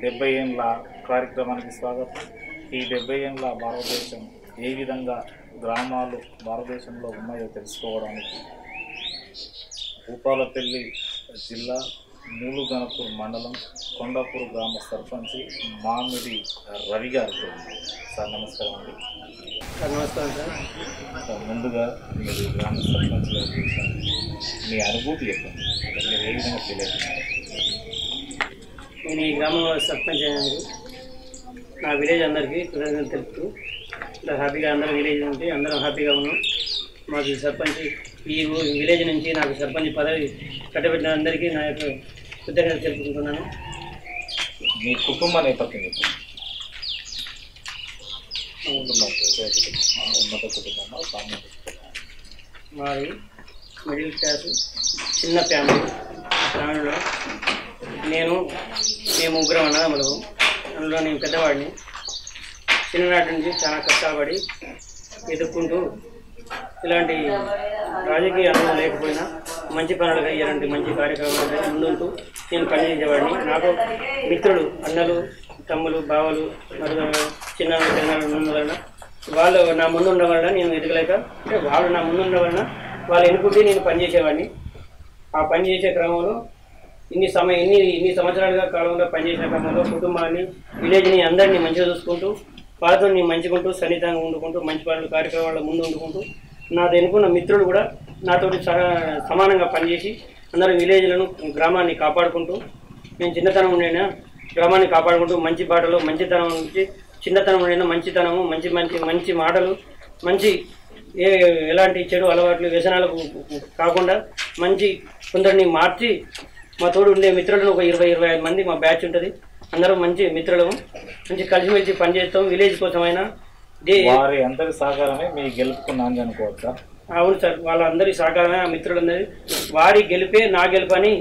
డెబ్బై ఏళ్ళ కార్యక్రమానికి స్వాగతం ఈ డెబ్బై ఏళ్ళ భారతదేశం ఏ విధంగా గ్రామాలు భారతదేశంలో ఉన్నాయో తెలుసుకోవడానికి భూపాలపల్లి జిల్లా మూలుగనపూర్ మండలం కొండాపూర్ గ్రామ సర్పంచి మామిడి రవి గారితో ఉన్నాం. సార్ నమస్కారం అండి సార్ నమస్కారం సార్ సార్ ముందుగా మీరు గ్రామ సర్పంచ్ గారు చేశారు. మీ అనుభూతి చెప్పండి అంటే మీరు ఏ విధంగా ఫీల్ అవుతున్నారు నేను ఈ గ్రామంలో సర్పంచ్ అయినందుకు నా విలేజ్ అందరికీ కృతజ్ఞతలు తెలుపుతూ ఇంత హ్యాపీగా అందరం విలేజ్ ఉంటే అందరం హ్యాపీగా ఉన్నాం మాకు ఈ సర్పంచ్ ఈ ఊ- విలేజ్ నుంచి నాకు సర్పంచ్ పదవి కట్టబెట్టిన అందరికీ నా యొక్క కృతజ్ఞతలు తెలుపుకుంటున్నాను మీ కుటుంబ నేపథ్యం చెప్పండి కుటుంబం వ్యవసాయ కుటుంబమా, ఉన్నత కుటుంబమా సామాన్య కుటుంబమా? మాది మిడిల్ క్లాస్ చిన్న ఫ్యామిలీ ఫ్యామిలీలో నేను మేము ముగ్గురం అన్నదమ్ములు అందులో నేను పెద్దవాడిని చిన్ననాటి నుంచి చాలా కష్టపడి ఎదుర్కొంటూ ఇలాంటి రాజకీయ అనుభవం లేకపోయినా మంచి పనులుగా ఇలాంటి మంచి కార్యక్రమాలు ముందుంటూ నేను పనిచేసేవాడిని నాకు మిత్రులు అన్నలు తమ్ములు బావలు మరియు చిన్న చిన్నలు ఉన్నందు వలన వాళ్ళు నా ముందు ఉండడం వలన నేను ఎదగలేక అంటే వాళ్ళు నా ముందు ఉండడం వలన వాళ్ళు ఎన్నుకుంటే నేను పనిచేసేవాడిని ఆ పని చేసే క్రమంలో ఇన్ని సమయం ఇన్ని ఇన్ని సంవత్సరాలుగా కాలంలో పనిచేసిన క్రమంలో కుటుంబాన్ని విలేజ్ని అందరినీ మంచిగా చూసుకుంటూ వాళ్ళతో నేను మంచిగుంటూ సన్నిహితంగా ఉండుకుంటూ మంచి పనులు కార్యక్రమాల్లో ముందు ఉండుకుంటూ నాతో ఎన్నుకున్న మిత్రులు కూడా నాతోటి సర- సమానంగా పనిచేసి అందరూ విలేజ్లను గ్రామాన్ని కాపాడుకుంటూ నేను చిన్నతనం ఉండేనా గ్రామాన్ని కాపాడుకుంటూ మంచి బాటలో మంచితనం నుంచి చిన్నతనం ఉండేనా మంచితనము మంచి మంచి మంచి మాటలు మంచి ఏ ఎలాంటి చెడు అలవాట్లు వ్యసనాలకు కాకుండా మంచి కొందరిని మార్చి మా తోడు ఉండే మిత్రులను ఒక ఇరవై ఇరవై ఐదు మంది మా బ్యాచ్ ఉంటుంది అందరం మంచి మిత్రులము మంచి కలిసిమెలిసి పనిచేస్తాం విలేజ్ కోసమైనా దే వారి అందరి సహకారమే మీ గెలుపుకు నాంది అనుకోవచ్చా అవును సార్ వాళ్ళందరి సహకారమే ఆ మిత్రులందరి వారి గెలిపే నా గెలుపు అని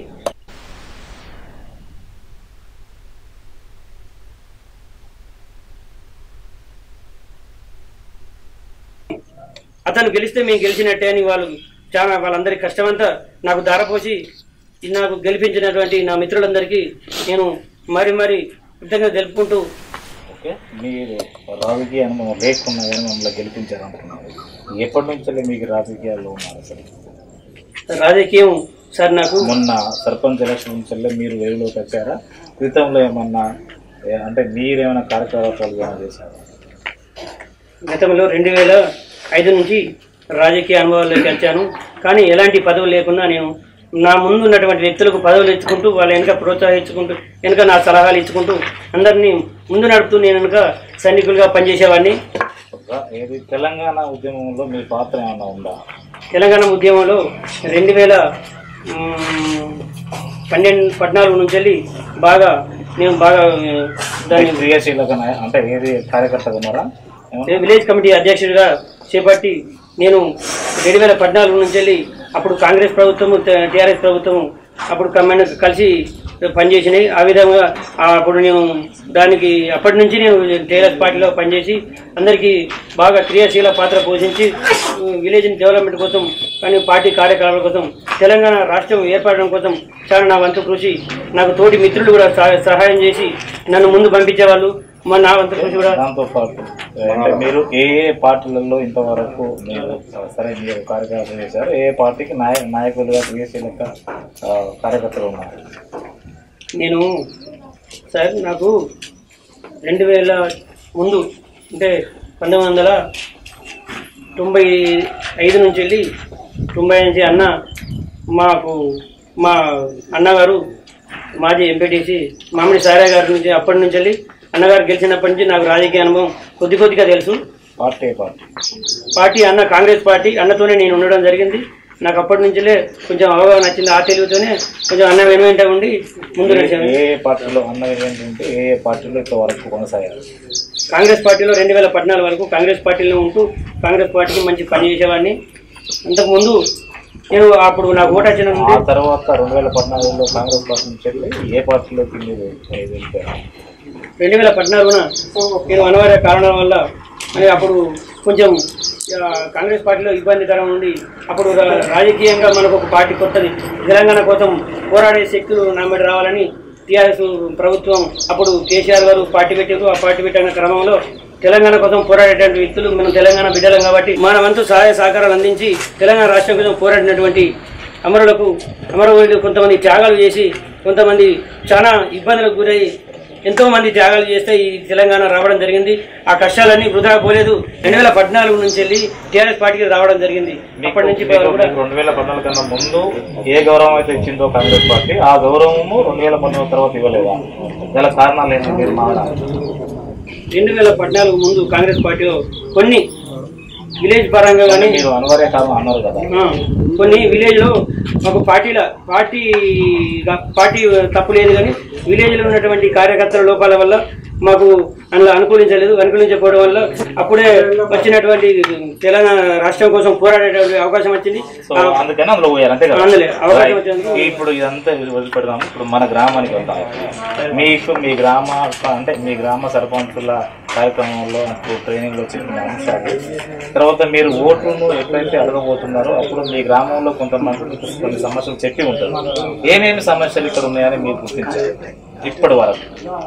అతను గెలిస్తే మేము గెలిచినట్టే అని వాళ్ళు చాలా వాళ్ళందరి కష్టమంతా నాకు ధారపోసి నాకు గెలిపించినటువంటి నా మిత్రులందరికీ నేను మరి మరి కృతజ్ఞత తెలుపుకుంటూ ఓకే మీరు రాజకీయ అనుభవం లేకున్నా కానీ మమ్మల్ని గెలిపించారు అంటున్నారు ఎప్పటి నుంచి మీకు రాజకీయాల్లో ఉన్నారు అసలు రాజకీయం సార్ నాకు మొన్న సర్పంచ్ ఎలక్షన్ నుంచి మీరు వెలుగులోకి వచ్చారా క్రితంలో ఏమన్నా ఏ- అంటే మీరేమైనా కార్యకలాపాలు ఏమైనా చేశారా గతంలో రెండు వేల ఐదు నుంచి రాజకీయ అనుభవాల్లోకి వచ్చాను కానీ ఎలాంటి పదవులు లేకుండా నేను నా ముందు ఉన్నటువంటి వ్యక్తులకు పదవులు ఇచ్చుకుంటూ వాళ్ళ వెనక ప్రోత్సహించుకుంటూ వెనక నా సలహాలు ఇచ్చుకుంటూ అందరినీ ముందు నడుపుతూ నేను వెనక సైనికులుగా పనిచేసేవాడిని ఒక ఏది తెలంగాణ ఉద్యమంలో మీ పాత్ర ఏమైనా ఉందా తెలంగాణ ఉద్యమంలో రెండు వేల మ్, పన్నెండు పద్నాలుగు నుంచి వెళ్ళి బాగా నేను బాగా ఆ, దాన్ని క్రియాశీలక నాయ- అంటే ఏది కార్యకర్తగా ఉన్నారా ఏమన్నా? విలేజ్ కమిటీ అధ్యక్షుడిగా చేపట్టి నేను రెండు వేల పద్నాలుగు నుంచి వెళ్ళి అప్పుడు కాంగ్రెస్ ప్రభుత్వము టీఆర్ఎస్ ప్రభుత్వం అప్పుడు కమ్యూని కలిసి పనిచేసినాయి ఆ విధంగా ఆ అప్పుడు నేను దానికి అప్పటి నుంచి నేను టీఆర్ఎస్ పార్టీలో పనిచేసి అందరికీ బాగా క్రియాశీల పాత్ర పోషించి విలేజ్ డెవలప్మెంట్ కోసం కానీ పార్టీ కార్యకలాపాల కోసం తెలంగాణ రాష్ట్రం ఏర్పడడం కోసం చాలా నా వంతు కృషి నాకు తోటి మిత్రులు కూడా సహ- సహాయం చేసి నన్ను ముందు పంపించేవాళ్ళు మా నా వంతు కృషి కూడా దాంతో పాటు అంటే మీరు ఏ ఏ పార్టీలలో ఇంతవరకు మీరు సరే మీరు కార్యకలాపాలు చేశారు ఏ ఏ పార్టీకి నాయ నాయకులుగా క్రియాశీలక ఆ, కార్యకర్తలు ఉన్నారు నేను సార్ నాకు రెండు వేల ముందు అంటే పంతొమ్మిది వందల తొంభై ఐదు నుంచి వెళ్ళి తొంభై నుంచి అన్న మాకు మా అన్నగారు మాజీ ఎంపీటీసీ మామిడి సారా గారి నుంచి అప్పటి నుంచి వెళ్ళి అన్నగారు గెలిచినప్పటి నుంచి నాకు రాజకీయ అనుభవం కొద్ది కొద్దిగా తెలుసు పార్టీ ఏ పార్టీ పార్టీ అన్న కాంగ్రెస్ పార్టీ అన్నతోనే నేను ఉండడం జరిగింది నాకు అప్పటి నుంచిలే కొంచెం అవగాహన వచ్చింది ఆ తెలివితోనే కొంచెం అన్న వెను వెంట ఉండి ముందు ఏ నడిచాను ఏ పార్టీలో అన్నది ఏంటంటే ఏ ఏ పార్టీలో ఇంతవరకు కొనసాగారు కాంగ్రెస్ పార్టీలో రెండు వేల పద్నాలుగు వరకు కాంగ్రెస్ పార్టీలో ఉంటూ కాంగ్రెస్ పార్టీకి మంచి పని చేసేవాడిని అంతకుముందు నేను అప్పుడు నాకు ఓటు వచ్చిన ఆ నుండి తర్వాత రెండు వేల పద్నాలుగులో కాంగ్రెస్ పార్టీ నుంచి వెళ్ళి ఏ పార్టీలోకి మీరు ఏ వెళ్ళిపోయారు రెండు వేల పద్నాలుగున నేను అనివార్య కారణాల వల్ల మరి అప్పుడు కొంచెం ఆ, కాంగ్రెస్ పార్టీలో ఇబ్బందికరం ఉండి అప్పుడు రా- రాజకీయంగా మనకు ఒక పార్టీ కొత్తది తెలంగాణ కోసం పోరాడే శక్తులు నా మీద రావాలని టీఆర్ఎస్ ప్రభుత్వం అప్పుడు కేసీఆర్ గారు పార్టీ పెట్టారు ఆ పార్టీ పెట్టిన క్రమంలో తెలంగాణ కోసం పోరాడేటువంటి వ్యక్తులు మనం తెలంగాణ బిడ్డలం కాబట్టి మన వంతు సహాయ సహకారాలు అందించి తెలంగాణ రాష్ట్రం కోసం పోరాడినటువంటి అమరులకు అమరవీరులు కొంతమంది త్యాగాలు చేసి కొంతమంది చాలా ఇబ్బందులకు గురై ఎంతో మంది త్యాగాలు చేస్తే ఈ తెలంగాణ రావడం జరిగింది ఆ కష్టాలన్నీ వృధా పోలేదు రెండు వేల పద్నాలుగు నుంచి వెళ్ళి టీఆర్ఎస్ పార్టీకి రావడం జరిగింది అప్పటి నుంచి మీకు కూడా మీకు రెండు వేల పద్నాలుగు కన్నా ముందు ఏ గౌరవం అయితే ఇచ్చిందో కాంగ్రెస్ పార్టీ ఆ గౌరవము రెండు వేల పద్నాలుగు తర్వాత ఇవ్వలేదా గల కారణాలు ఏంటి మీరు మాట్లాడాలి రెండు వేల పద్నాలుగు ముందు కాంగ్రెస్ పార్టీలో కొన్ని విలేజ్ పరంగా కానీ మీరు అనివార్య కారణం అన్నారు కదా ఆ, కొన్ని విలేజ్ లో మాకు పార్టీల పార్టీ పార్టీ తప్పు లేదు కానీ విలేజ్ లో ఉన్నటువంటి కార్యకర్తల లోపాల వల్ల మాకు అందులో అనుకూలించలేదు అనుకూలించకపోవడం వల్ల అప్పుడే వచ్చినటువంటి తెలంగాణ రాష్ట్రం కోసం పోరాడేటువంటి అవకాశం వచ్చింది సో అందుకని అందులో పోయారు అంతే కదా అందులో అవకాశం Right. వచ్చినందుకు ఇప్పుడు ఇదంతా వదిలిపెడదాం ఇప్పుడు మన గ్రామానికి వెళ్తాం మీకు మీ గ్రామ అంటే మీ గ్రామ సర్పంచుల కార్యక్రమంలో నాకు ట్రైనింగ్ లో చెప్పిన అంశాలు తర్వాత మీరు ఓట్లను ఎప్పుడైతే అడగబోతున్నారో అప్పుడు మీ గ్రామంలో కొంతమంది మీకు కొన్ని సమస్యలు చెప్పి ఉంటారు ఏమేమి సమస్యలు ఇక్కడ ఉన్నాయని మీరు గుర్తించారు ఇప్పటి వరకు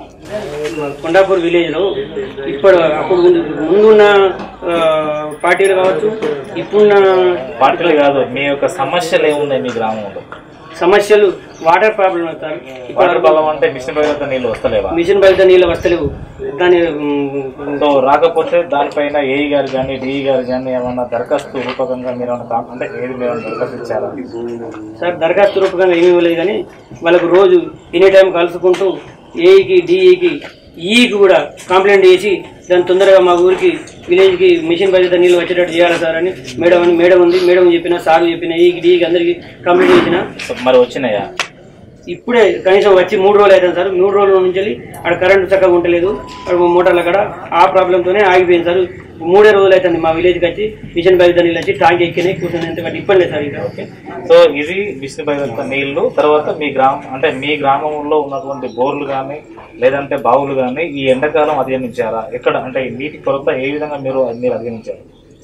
కొండాపూర్ విలేజ్ లో ఇప్పుడు అప్పుడు ముందు ముందున్న ఆ, పార్టీలు కావచ్చు ఇప్పుడున్న పార్టీలు కాదు మీ యొక్క సమస్యలు ఏమున్నాయి మీ గ్రామంలో సమస్యలు వాటర్ ప్రాబ్లం అవుతారు వాటర్ బలం అంటే మిషన్ భగీరథ నీళ్ళు వస్తలేవా మిషన్ బయట నీళ్ళు వస్తలేవు దాని ఉమ్, సో రాకపోతే దానిపైన ఏఈ గారు కానీ డిఈ గారు కానీ ఏమన్నా దరఖాస్తు రూపకంగా మీరు ఏమన్నా కాం- అంటే ఏది మీరు ఏమన్నా దరఖాస్తు ఇచ్చారా సార్ దరఖాస్తు రూపకంగా ఏమీ ఇవ్వలేదు కానీ వాళ్ళకు రోజు ఎనీ టైం కలుసుకుంటూ ఏఈకి డిఈకి ఈకి కూడా కంప్లైంట్ చేసి దాన్ని తొందరగా మా ఊరికి విలేజ్కి మిషన్ బాధ్యత నీళ్ళు వచ్చేటట్టు చేయాలి సార్ అని మేడం అని మేడం ఉంది మేడం చెప్పిన సార్ చెప్పిన ఈకి డిఈకి అందరికి కంప్లైంట్ చేసిన సో మరి వచ్చినాయా ఇప్పుడే కనీసం వచ్చి మూడు రోజులు అవుతుంది సార్ మూడు రోజుల నుంచి వెళ్ళి అక్కడ కరెంటు చక్కగా ఉండలేదు అక్కడ మోటార్లు అక్కడ ఆ ప్రాబ్లంతోనే ఆగిపోయింది సార్ మూడే రోజులు అవుతుంది మా విలేజ్కి వచ్చి మిషన్ బాధ్యత నీళ్ళు వచ్చి ట్యాంక్ ఎక్కినాయి కూర్చొని ఎందుకంటే ఇబ్బంది లేదు సార్ ఇంకా ఓకే సో ఇది మిషన్ భగీరథ నీళ్లు తర్వాత మీ గ్రామం అంటే మీ గ్రామంలో ఉన్నటువంటి బోర్లు కానీ లేదంటే బావులు కానీ ఈ ఎండాకాలం అధిగమించారా ఎక్కడ అంటే ఈ నీటి కొరత ఏ విధంగా మీరు మీరు అధిగమించారు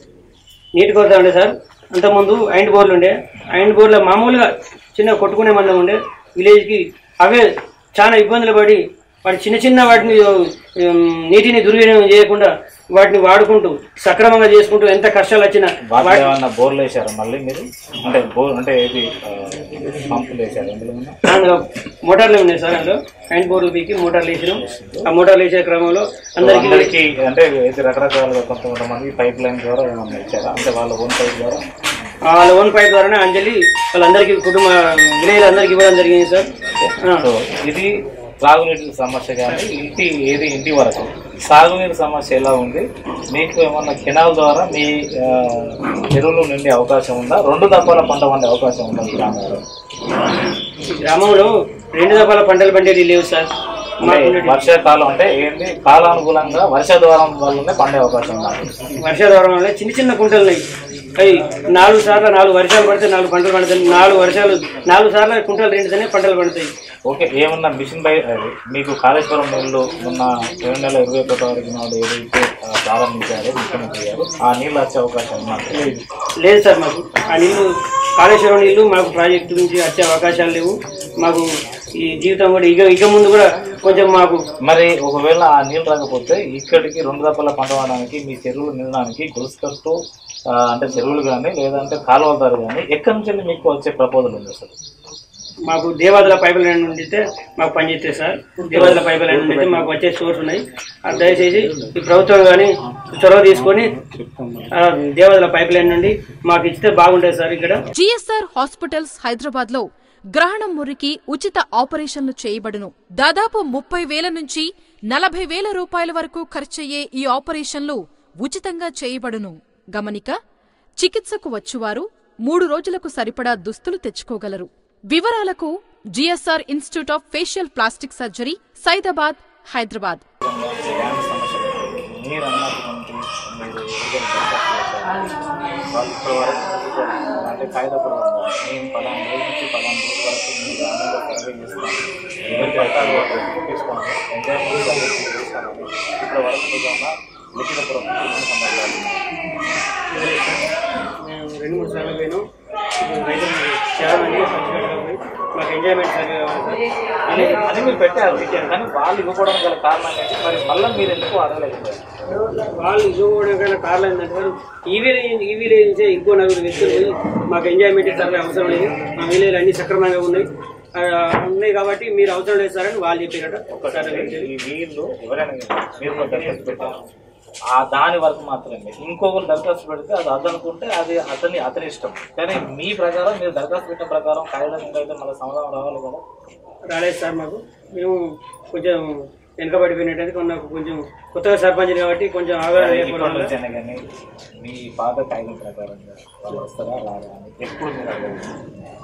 నీటి కొరత ఉండే సార్ అంతకుముందు ఐండ్ బోర్లు ఉండే ఐండ్ బోర్లో మామూలుగా చిన్న కొట్టుకునే మందం ఉండే విలేజ్కి అవే చాలా ఇబ్బందులు పడి వాటి చిన్న చిన్న వాటిని ఉమ్, నీటిని దుర్వినియోగం చేయకుండా వాటిని వాడుకుంటూ సక్రమంగా చేసుకుంటూ ఎంత కష్టాలు వచ్చినా వాటిలో ఏమన్నా బోర్లు వేసారా మళ్ళీ మీరు అంటే బోర్ అంటే ఏది ఆ, పంపులు వేసారు ఎందులో ఉన్నా? అందులో మోటార్లు ఉన్నాయి సార్ అందులో హ్యాండ్ బోర్లు పీకి మోటార్లు వేసినాం ఆ మోటార్లు వేసే క్రమంలో అందరికీ అందరికి అంటే ఇది రకరకాలుగా కొంత కొంతమంది పైప్ లైన్ ద్వారా ఏమన్నా ఇచ్చారా అంటే వాళ్ళ ఓన్ పైప్ ద్వారా వాళ్ళ ఓన్ పైప్ ద్వారానే అంజలి వాళ్ళందరికీ కుటుంబ విలేజ్ అందరికీ ఇవ్వడం జరిగింది సార్ ఆ. సో ఇది త్రాగునీటి సమస్య కానీ ఇంటి ఏది ఇంటి వరకు సాగునీటి సమస్య ఎలా ఉంది మీకు ఏమన్నా కెనాల్ ద్వారా మీ ఆ, చెరువులు నిండే అవకాశం ఉందా రెండు దప్పాల పంట పండే అవకాశం ఉందా ఈ గ్రామంలో ఈ గ్రామంలో రెండు రకాల పంటలు పండేది లేవు సార్ మాకు అంటే వర్షాకాలం అంటే ఏంటి కాలానుకూలంగా వర్షాధారం వల్లనే పండే అవకాశం ఉంది వర్షాధారం వల్ల చిన్న చిన్న కుంటలు ఉన్నాయి అవి నాలుగు సార్లు నాలుగు వర్షాలు పడితే నాలుగు పంటలు పండుతాయి నాలుగు వర్షాలు నాలుగు సార్లు కుంటలు రెండుతేనే పంటలు పండుతాయి ఓకే ఏమన్నా మిషన్ బై అది మీకు కాళేశ్వరం నీళ్లు మొన్న రెండు నెల ఇరవై ఒకటో తారీఖు నాడు ఏదైతే ఆ, ప్రారంభించారో ముఖ్యమంత్రి గారు ఆ నీళ్ళు వచ్చే అవకాశం ఉన్నట్టు లేదు లేదు సార్ మాకు ఆ నీళ్లు కాళేశ్వరం నీళ్లు మాకు ప్రాజెక్టు నుంచి వచ్చే అవకాశాలు లేవు మాకు ఈ జీవితం కూడా ఇక ఇక ముందు కూడా కొంచెం మాకు మరి ఒకవేళ ఆ నీళ్ళు రాకపోతే ఇక్కడికి రెండు దప్పల పంట వాడడానికి మీ చెరువులు నిండడానికి గురుసుకట్టు ఆ, అంటే చెరువులు కానీ లేదంటే కాలువల దారి కానీ ఎక్కడి నుంచి వెళ్ళి మీకు వచ్చే ప్రపోజల్ ఉంది అసలు మాకు దేవాదుల పైప్ లైన్ ఉండితే మాకు పనిచేస్తే సార్ దేవాదుల పైప్ లైన్ ఉండితే మాకు వచ్చే సోర్స్ ఉన్నాయి అది దయచేసి ఈ ప్రభుత్వం కానీ చొరవ తీసుకొని ఆ, దేవాదుల పైప్ లైన్ నుండి మాకు ఇస్తే బాగుంటుంది సార్ ఇక్కడ జిఎస్ఆర్ హాస్పిటల్స్ హైదరాబాద్ లో గ్రహణం మురికి ఉచిత ఆపరేషన్లు చేయబడును దాదాపు ముప్పై వేల నుంచి నలభై వేల రూపాయల వరకు ఖర్చయ్యే ఈ ఆపరేషన్లు ఉచితంగా చేయబడును గమనిక చికిత్సకు వచ్చువారు మూడు రోజులకు సరిపడా దుస్తులు తెచ్చుకోగలరు వివరాలకు GSR institute of facial plastic surgery Saidabad Hyderabad ఎలాంటి సమస్యలు మీరు అన్నటువంటి మీరు ఏదైతే దరఖాస్తు చేశారో, వాళ్ళు ఇప్పటి వరకు అంటే కాగితపూర్వకంగా మేము పలానా రోజు నుంచి పలానా రోజు వరకు మీ గ్రామంలో సర్వే చేస్తాం ఎవరి పట్టాలు వాళ్ళు తీసుకోండి ఎంజాయ్ చేస్తామని ఇప్పటి వరకు నిజంగా లిఖితపూర్వకంగా ఎన్ని సందర్భాలు మేము రెండు మూడు సార్లు పోయినాం ఇప్పుడు రైతులు చాలా మంది పచ్చిగడ్డలు పోయి మాకు ఎంజాయ్మెంట్ సర్వే కావాలి సార్ అని అని మీరు పెట్టారు కానీ వాళ్ళు ఇవ్వకపోవడం గల కారణం ఏంటి మరి మళ్ళీ మీరు ఎందుకు అడగలేకపోయారు వాళ్ళు ఇవ్వడం కన్నా కారణం ఏంటంటే వాళ్ళు ఈ విలేజ్ ఈ విలేజ్ నుంచే ఇంకో నలుగురు వ్యక్తులు పోయి మాకు ఎంజాయ్మెంట్ సర్వే అవసరం లేదు మా విలేజ్ అన్ని సక్రమంగా ఉన్నాయి ఆ, ఉన్నాయి కాబట్టి మీరు అవసరం లేదు సార్ అని వాళ్ళు చెప్పారట సరే ఈ వీళ్ళు ఎవరైనా కానీ మీరు ఒక దరఖాస్తు పెట్టారు ఆ దాని వరకు మాత్రమే ఇంకొకరు దరఖాస్తు పెడితే అది అదనుకుంటే అది అతని అతని ఇష్టం కానీ మీ ప్రకారం మీరు దరఖాస్తు పెట్టిన ప్రకారం కాగితం మీద అయితే మళ్ళీ సమాధానం రావాలి కదా రాలేదు సార్ మాకు మేము కొంచెం వెనకబడిపోయినట్టయితే కొన్న కొంచెం కొత్తగా సర్పంచ్ కాబట్టి కొంచెం అవగాహన ఇప్పటి లేకపోవడం వల్ల నుంచి అయినా కానీ మీ పాత కాగితం ప్రకారంగా వాళ్ళు వస్తారా రారా అని ఎప్పుడు మీరు అడగలేదు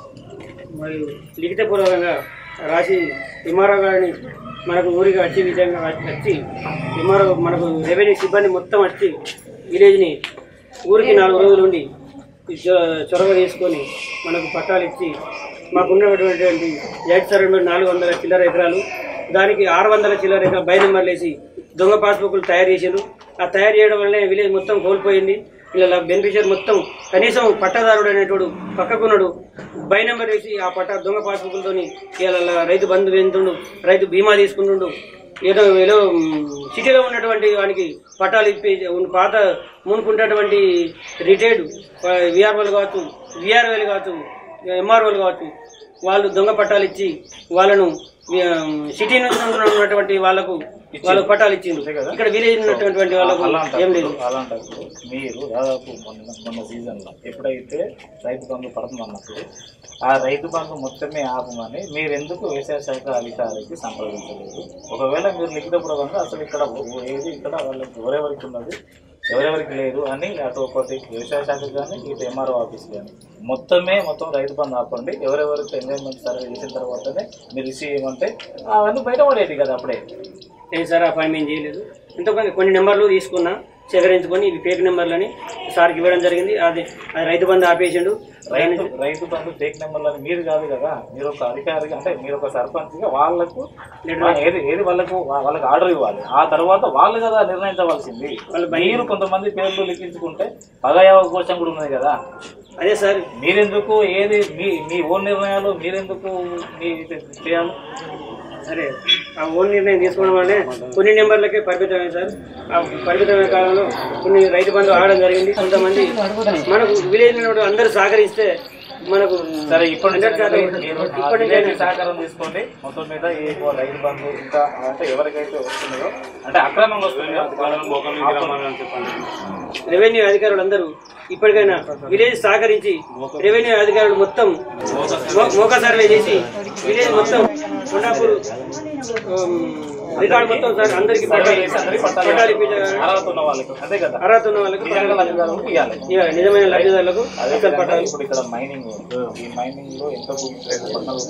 మరియు లిఖితపూర్వకంగా రాసి ఎంఆర్ఓ గారిని మనకు ఊరికి వచ్చి విధంగా వచ్చి ఎంఆర్ఓ మనకు రెవెన్యూ సిబ్బంది మొత్తం వచ్చి విలేజ్ని ఊరికి నాలుగు రోజులు ఉండి ఈ చొ- చొరవ తీసుకొని మనకు పట్టాలు ఇచ్చి మాకున్నటువంటి ఎయిట్ సర్వే నాలుగు వందల చిల్లర ఎకరాలు దానికి ఆరు వందల చిల్లర ఎకరాలు బై నెంబర్లు వేసి దొంగ పాస్బుక్లు తయారు చేసిండ్రు ఆ తయారు చేయడం వల్లనే విలేజ్ మొత్తం కోల్పోయింది ఇలా బెనిఫిషియర్ మొత్తం కనీసం పట్టదారుడు అనేటోడు పక్కకున్నాడు బై నెంబర్ వేసి ఆ పట్ట దొంగ పాస్బుక్లతోని ఇలా రైతు బంధు వెళ్తుండు రైతు బీమా తీసుకుంటుండు ఏదో ఏదో మ్, సిటీలో ఉన్నటువంటి వానికి పట్టాలు ఇప్పి ఉన్న పాత మునుకున్నటువంటి రిటైర్డ్ విఆర్ఓలు కావచ్చు విఆర్ఓలు కావచ్చు ఎంఆర్ఓలు కావచ్చు వాళ్ళు దొంగ పట్టాలు ఇచ్చి వాళ్ళను ఆ, సిటీ నుంచి ఉన్నటువంటి వాళ్ళకు వాళ్ళకు పట్టాలు ఇచ్చిండు ఇక్కడ విలేజ్ ఉన్నటువంటి వాళ్ళకు ఏం లేదు అలాంటప్పుడు అలాంటప్పుడు మీరు దాదాపు మొన్న మొన్న సీజన్లో ఎప్పుడైతే రైతు బంధు పడుతుంది అన్నప్పుడు ఆ రైతు బంధు మొత్తమే ఆపమని మీరు ఎందుకు వ్యవసాయ శాఖ అధికారికి సంప్రదించలేదు ఒకవేళ మీరు లిఖితపూర్వకంగా అసలు ఇక్కడ ఏది ఇక్కడ వాళ్ళకి ఎవరెవరికి ఉన్నది ఎవరెవరికి లేదు అని అటు ఒకటి వ్యవసాయ శాఖ కానీ ఇటు ఎంఆర్ఓ ఆఫీస్ కానీ మొత్తమే మొత్తం రైతు బంధు ఆపండి ఎవరెవరికి ఎంజాయ్మెంట్ సర్వే చేసిన తర్వాతనే మీరు రిసీవ్ చేయమంటే అవన్నీ బయటపడేది కదా అప్పుడే లేదు సార్ ఆ పని మేము చేయలేదు ఎంతోమంది కొన్ని నెంబర్లు తీసుకున్నా సేకరించుకొని ఇవి ఫేక్ నెంబర్లని సార్కి ఇవ్వడం జరిగింది అది అది రైతు బంధు ఆపేసిండు రైతు రైతు బంధు ఫేక్ నెంబర్లని మీరు కాదు కదా మీరు ఒక అధికారిగా అంటే మీరు ఒక సర్పంచ్గా వాళ్ళకు ఏది ఏది వాళ్ళకు వా- వాళ్ళకి ఆర్డర్ ఇవ్వాలి ఆ తర్వాత వాళ్ళు కదా నిర్ణయించవలసింది మీరు కొంతమంది పేర్లు లిఖించుకుంటే పగయావ కోసం కూడా ఉన్నది కదా అదే సార్ మీరెందుకు ఏది మీ మీ ఓన్ నిర్ణయాలు మీరెందుకు మీ ఇది చేయాలి సరే ఆ ఓన్ నిర్ణయం తీసుకోవడం వల్లే కొన్ని నెంబర్లకే పరిమితమైన సార్ ఆ పరిమితమైన కాలంలో కొన్ని రైతు బంధు ఆడడం జరిగింది కొంతమంది మనకు విలేజ్ అందరూ సహకరిస్తే మనకు సరే ఇప్పటి నుంచి హండ్రెడ్ శాతం మీరు ఆ ఇప్పటి నుంచి విలేజ్ సహకారం తీసుకోండి మొత్తం మీద ఏ రైతు బంధు ఇంకా అంటే ఎవరికైతే వస్తున్నాయో అంటే అక్రమంగా వస్తున్నాయో రెవెన్యూ అధికారులు అందరూ ఇప్పటికైనా విలేజ్ సహకరించి రెవెన్యూ అధికారులు మొత్తం మో- మోకా సర్వే చేసి విలేజ్ మొత్తం కొండాపూర్ ఉమ్, రికార్డు మొత్తం సార్ అందరికి పట్టాలి అందరికీ పట్టాలి. పట్టాలు ఇప్పించాలి. అర్హత ఉన్న వాళ్ళకి అంతే కదా అర్హత ఉన్న వాళ్ళకి నిజంగా లబ్ధిదారులకు ఇవ్వాలి ఇవ్వాలి. నిజమైన లబ్ధిదారులకు అదే అసలు విధంగా పట్టాలి ఇప్పుడు ఇక్కడ మైనింగ్ ఈ మైనింగ్ లో ఎంత భూమి రేటు పద్నాలుగు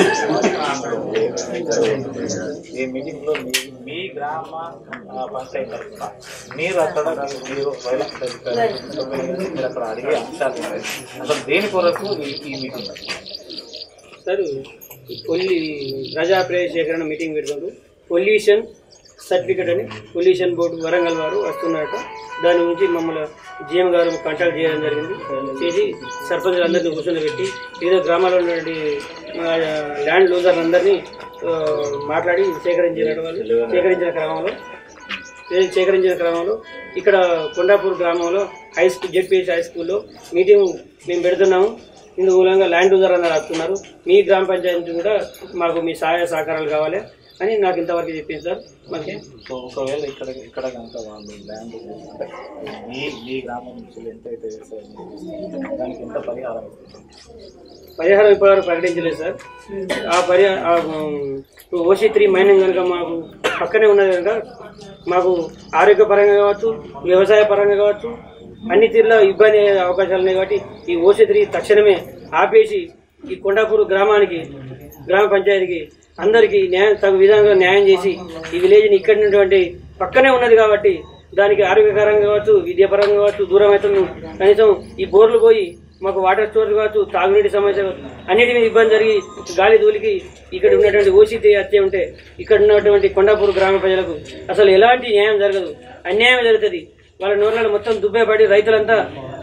రూపాయలు ఈ మీటింగ్ లో మీ మీ గ్రామ ఆ, పంచాయతీ తరఫున మీరు అక్కడ మీరు వైలెన్స్ మీరు అక్కడ అడిగే అంశాలు ఏంటి? అసలు దేని కొరకు ఈ ఈ మీటింగ్ సార్ పొల్లి ప్రజా ప్రజా సేకరణ మీటింగ్ పెడుతుంది పొల్యూషన్ సర్టిఫికెట్ అని పొల్యూషన్ బోర్డు వరంగల్ వారు వస్తున్నారట దాని గురించి మమ్మల్ని జిఎం గారు కాంటాక్ట్ చేయడం జరిగింది చేసి సర్పంచులు అందరినీ కూర్చొని వివిధ గ్రామాల్లో ఉన్నటువంటి ఆ, ల్యాండ్ లూజర్ అందరినీ ఆ, మాట్లాడి సేకరించిన వాళ్ళు సేకరించిన క్రమంలో ఏ సేకరించిన క్రమంలో ఇక్కడ కొండాపూర్ గ్రామంలో హై స్కూల్ జెడ్పిహెచ్ హై స్కూల్లో మీటింగ్ మేము పెడుతున్నాము ఇందు మూలంగా ల్యాండ్ యూజర్ అన్నారు వస్తున్నారు మీ గ్రామ పంచాయతీ కూడా మాకు మీ సహాయ సహకారాలు కావాలి అని నాకు ఇంతవరకు చెప్పింది సార్ మనకి సో ఒకవేళ ఇక్కడ ఇక్కడ కనుక వాళ్ళు ల్యాండ్ అంటే మీ మీ గ్రామం నుంచి ఎంతైతే వ్యవసాయం చేస్తున్నారో దానికి ఎంత పరిహారం ఇస్తుంది పరిహారం ఇప్పటివరకు ప్రకటించలేదు సార్ ఆ పరిహార ఓసీ త్రీ మైనింగ్ కనుక మాకు పక్కనే ఉన్నది కనుక మాకు ఆరోగ్యపరంగా కావచ్చు వ్యవసాయ పరంగా కావచ్చు అన్ని తీరులో ఇబ్బంది అయ్యే అవకాశాలు ఉన్నాయి కాబట్టి ఈ ఓసీ త్రీ తక్షణమే ఆపేసి ఈ కొండాపూర్ గ్రామానికి గ్రామ పంచాయతీకి అందరికీ న్యాయం తగు విధంగా న్యాయం చేసి ఈ విలేజ్ని ఇక్కడ ఉన్నటువంటి పక్కనే ఉన్నది కాబట్టి దానికి ఆరోగ్యకరంగా కావచ్చు విద్యాపరంగా కావచ్చు దూరం అవుతుంది కనీసం ఈ బోర్లు పోయి మాకు వాటర్ స్టోర్ కావచ్చు తాగునీటి సమస్య కావచ్చు అన్నిటి మీద ఇబ్బంది జరిగి గాలి దూలికి ఇక్కడ ఉన్నటువంటి ఓసీటీ హత్య ఉంటే ఇక్కడ ఉన్నటువంటి కొండాపూర్ గ్రామ ప్రజలకు అసలు ఎలాంటి న్యాయం జరగదు అన్యాయం జరుగుతుంది వాళ్ళ నోర్లలో మొత్తం దుబ్బే పడి రైతులంతా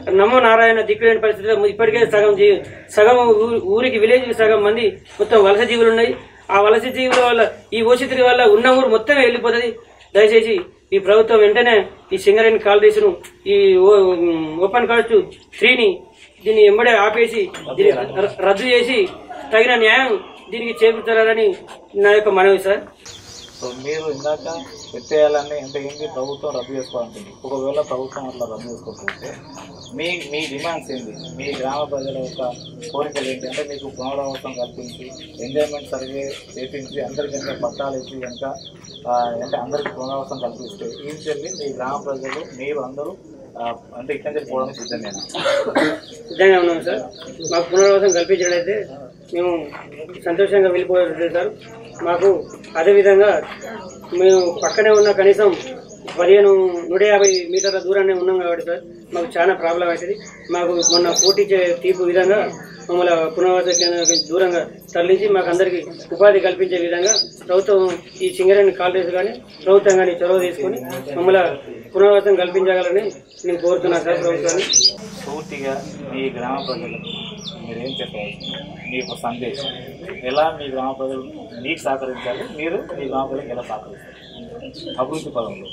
నమో నారాయణ దిక్కులేని పరిస్థితిలో ఇప్పటికే సగం జీ- సగం ఊ- ఊరికి విలేజ్ సగం మంది మొత్తం వలస జీవులు ఉన్నాయి ఆ వలస జీవుల వల్ల ఈ ఓషిత్రి వల్ల ఉన్న ఊరు మొత్తం వెళ్ళిపోతుంది దయచేసి ఈ ప్రభుత్వం వెంటనే ఈ సింగరేణి కాలరీస్ను ఈ ఓ- ఓపెన్ కాస్ట్ త్రీని దీన్ని ఎంబడే ఆపేసి దీన్ని ర- రద్దు చేసి తగిన న్యాయం దీనికి చేకూర్చాలని నా యొక్క మనవి సార్ సో మీరు ఇందాక ఎత్తేయాలని అంటే ఏంటి ప్రభుత్వం రద్దు చేసుకోవాలంటుంది ఒకవేళ ప్రభుత్వం అట్లా రద్దు చేసుకోకపోతే మీ మీ డిమాండ్స్ ఏంటి మీ గ్రామ ప్రజల యొక్క కోరికలు ఏంటి అంటే మీకు పునరావాసం కల్పించి ఎంజాయ్మెంట్ సర్వే చేపించి అందరికంటే పట్టాలు ఇచ్చి కనుక ఆ, అంటే అందరికి పునరావాసం కల్పిస్తే ఈ చెల్లి మీ గ్రామ ప్రజలు మీరు అందరూ ఆ, అంటే ఇక్కడి నుంచి పోవడానికి సిద్ధమేనా సిద్ధంగా ఉన్నాం సార్ మాకు పునరావాసం కల్పించినట్లయితే మేము సంతోషంగా వెళ్ళిపోతుంది సార్ మాకు అదేవిధంగా మేము పక్కనే ఉన్న కనీసం పదిహేను నూట యాభై మీటర్ల దూరాన్ని ఉన్నాం కాబట్టి సార్ మాకు చాలా ప్రాబ్లం అవుతుంది మాకు మొన్న పోటీ చే- తీర్పు విధంగా మమ్మల్ని పునరావాస కేంద్రానికి దూరంగా తరలించి మాకు అందరికీ ఉపాధి కల్పించే విధంగా ప్రభుత్వం ఈ సింగరేణి కాలేజ్ కానీ ప్రభుత్వం కానీ చొరవ తీసుకొని మమ్మల్ని పునరావాసం కల్పించగలని నేను కోరుతున్నాను సార్ ప్రభుత్వాన్ని పూర్తిగా మీ గ్రామ ప్రజలకు మీరేం చెప్పవచ్చు మీ యొక్క సందేశం ఎలా మీ గ్రామ ప్రజలు మీకు సహకరించాలి మీరు మీ గ్రామ ప్రజలకు ఎలా సహకరిస్తారు అభివృద్ధి పదంలో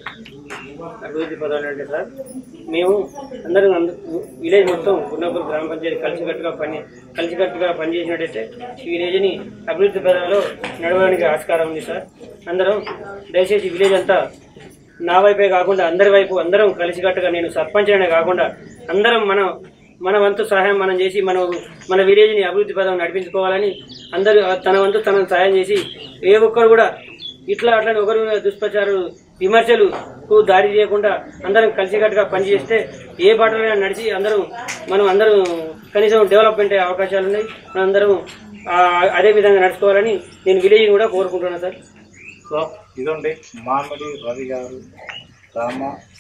అభివృద్ధి పదాలు అంటే సార్ మేము అందరం అంద- విలేజ్ మొత్తం గున్నపూర్ గ్రామ పంచాయతీ కలిసికట్టుగా పని కలిసికట్టుగా పనిచేసినట్టయితే ఈ విలేజ్ని అభివృద్ధి పదంలో నడవడానికి ఆస్కారం ఉంది సార్ అందరం దయచేసి విలేజ్ అంతా నా వైపే కాకుండా అందరి వైపు అందరం కలిసికట్టుగా నేను సర్పంచ్ అనే కాకుండా అందరం మనం మన వంతు సహాయం మనం చేసి మనం మన విలేజ్ని అభివృద్ధి పదం నడిపించుకోవాలని అందరూ తన వంతు తన సహాయం చేసి ఏ ఒక్కరు కూడా ఇట్లా అట్లా ఒకరు దుష్ప్రచారాలు విమర్శలు కు దారి చేయకుండా అందరం కలిసికట్టుగా పనిచేస్తే ఏ బాటలో నడిచి అందరం మనం అందరం కనీసం డెవలప్మెంట్ అయ్యే అవకాశాలు ఉన్నాయి మనం అందరం ఆ, అదే విధంగా నడుచుకోవాలని నేను విలేజ్ కూడా కోరుకుంటున్నాను సార్ సో ఇదండి మామిడి రవి గారు గ్రామ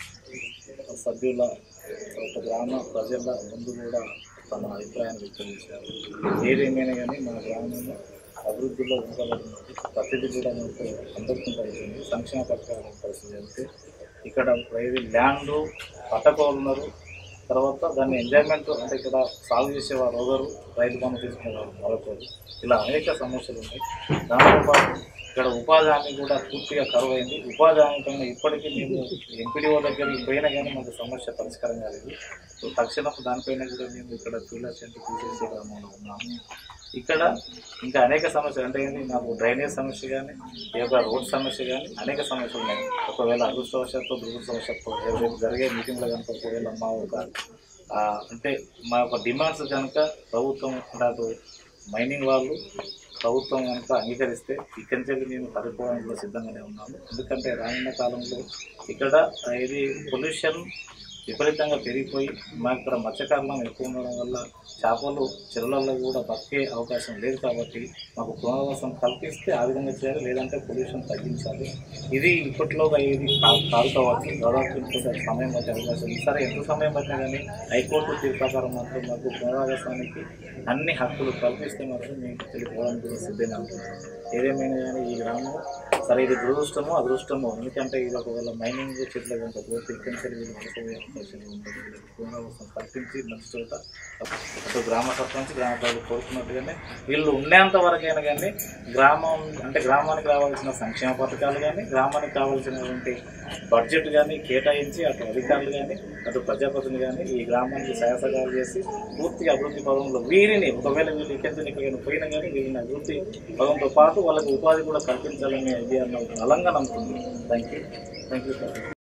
సభ్యుల ఒక గ్రామ ప్రజల ముందు కూడా తమ అభిప్రాయాన్ని వ్యక్తం చేశారు ఏదేమైనా కానీ మన గ్రామంలో అభివృద్ధిలో ఉండాలని ప్రతిదీ కూడా మనకు అందరికంటే అయిపోయింది సంక్షేమ పథకాల పరిస్థితి అయితే ఇక్కడ ఇది ల్యాండ్ పట్టకోలు ఉన్నారు తర్వాత దాన్ని ఎంజాయ్మెంట్ అంటే ఇక్కడ సాగు చేసేవారు ఒకరు రైతు బంధు తీసుకునేవారు మరొకరు ఇలా అనేక సమస్యలు ఉన్నాయి దాంతోపాటు ఇక్కడ ఉపాధి హామీ కూడా పూర్తిగా కరువు అయింది ఉపాధి హామీ కన్నా ఇప్పటికీ మేము ఎంపీడీఓ దగ్గరికి పోయినా కానీ మాకు సమస్య పరిష్కారం కాలేదు సో తక్షణం దానిపైన కూడా మేము ఇక్కడ ఫీల్డ్ సెంటర్ తీసేసే క్రమంలో ఉన్నాము ఇక్కడ ఇంకా అనేక సమస్యలు అంటే ఏంటి నాకు డ్రైనేజ్ సమస్య కానీ ఈ యొక్క రోడ్ సమస్య కానీ అనేక సమస్యలు ఉన్నాయి ఒకవేళ అదృష్టవశాత్తు దురదృష్టవశాత్తు రేపు జరిగే మీటింగ్లో కనుక ఒకవేళ మా ఒక ఆ, అంటే మా యొక్క డిమాండ్స్ కనుక ప్రభుత్వం అంటే అటు మైనింగ్ వాళ్ళు ప్రభుత్వం కనుక అంగీకరిస్తే ఇక్కడి నుంచి మేము పడిపోవడానికి కూడా సిద్ధంగానే ఉన్నాము ఎందుకంటే రానున్న కాలంలో ఇక్కడ ఆ, ఇది పొల్యూషన్ విపరీతంగా పెరిగిపోయి మాకు ఇక్కడ మత్స్యకారులం ఎక్కువ ఉండడం వల్ల చేపలు చెరువులలో కూడా బతికే అవకాశం లేదు కాబట్టి మాకు పునర్వాసం కల్పిస్తే ఆ విధంగా చేయాలి లేదంటే పొల్యూషన్ తగ్గించాలి ఇది ఇప్పట్లో ఇది కా- కాదు కావచ్చు దాదాపు ఇంకొక సమయం పట్టే అవకాశం ఉంది సరే ఎంత సమయం పట్టినా కానీ హైకోర్టు తీర్పు ప్రకారం మాత్రం మాకు పునరావాసానికి అన్ని హక్కులు కల్పిస్తే మాత్రం మీకు తెలియపోవడానికి కూడా సిద్ధంగా ఉంటున్నాను ఏదేమైనా కానీ ఈ గ్రామం సరే ఇది దురదృష్టమో అదృష్టమో ఎందుకంటే ఇది ఒకవేళ మైనింగ్ చెట్ల కనుక పోతే ఇక్కడి నుంచి వీళ్ళు వలసపోయే అవకాశం ఉంటుంది వీళ్ళకి పునరావాసం కల్పించి మంచి చోట అటు గ్రామ సర్పంచ్ గ్రామ ప్రజలు కోరుకున్నట్టుగానే వీళ్ళు ఉండేంత వరకైనా కానీ గ్రామం అంటే గ్రామానికి రావాల్సిన సంక్షేమ పథకాలు కానీ గ్రామానికి కావాల్సినటువంటి బడ్జెట్ కానీ కేటాయించి అటు అధికారులు కానీ అటు ప్రజాప్రతినిధులు కానీ ఈ గ్రామానికి సహాయసహాయాలు చేసి పూర్తిగా అభివృద్ధి పదంలో వీరిని ఒకవేళ వీళ్ళు ఇక్కడి ఎక్కడికైనా పోయినా కానీ వీళ్ళని అభివృద్ధి పదంతో పాటు వాళ్ళకి ఉపాధి కూడా కల్పించాలనే ఐడియా నాకు బలంగా నమ్ముతుంది thank you thank you sir